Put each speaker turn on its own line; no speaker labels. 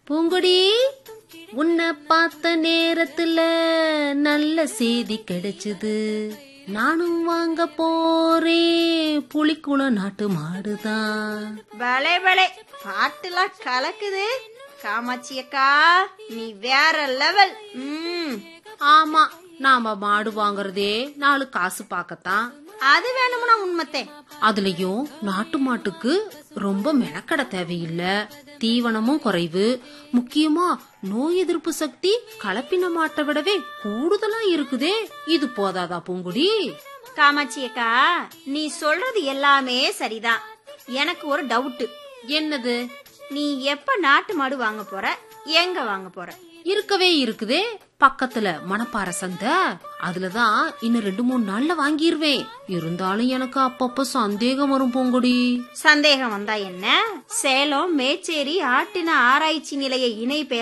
பூங்குடி உன்னை பார்த்த நேரத்துல நல்ல செய்தி கிடைச்சது நானும் வாங்க போறேன் புலிக்குளம் நாட்டு மாடுதான்
பலே பலே பாட்டுலாம் கலக்குது காமாட்சி அக்கா நீ வேற லெவல் ம்
ஆமா நாம மாடு வாங்குறதே நாலு காசு பார்க்கத்தான்
அது வேணும்னா உண்மத்தே
அதுலயும் நாட்டு மாட்டுக்கு ரொம்ப மெனக்கட தேவையில்ல தீவனமும் குறைவு முக்கியமா நோய் எதிர்ப்பு சக்தி கலப்பின மாட்டை விடவே கூடுதலா இருக்குதே இது போதாதா பூங்குடி
காமாட்சி அக்கா நீ சொல்றது எல்லாமே சரிதான் எனக்கு ஒரு டவுட்
என்னது
நீ எப்ப நாட்டு மாடு வாங்க போற எங்க வாங்க போற
இருக்கவே இருக்குதே பக்கத்துல மணப்பாறை சந்தை அதுலதான் இன்னும் ரெண்டு மூணு நாள்ல வாங்கிருவேன் இருந்தாலும் எனக்கு அப்பப்ப சந்தேகம் வரும் பூங்குடி
சந்தேகம் வந்தா என்ன சேலம் மேச்சேரி ஆட்டின ஆராய்ச்சி நிலைய இணை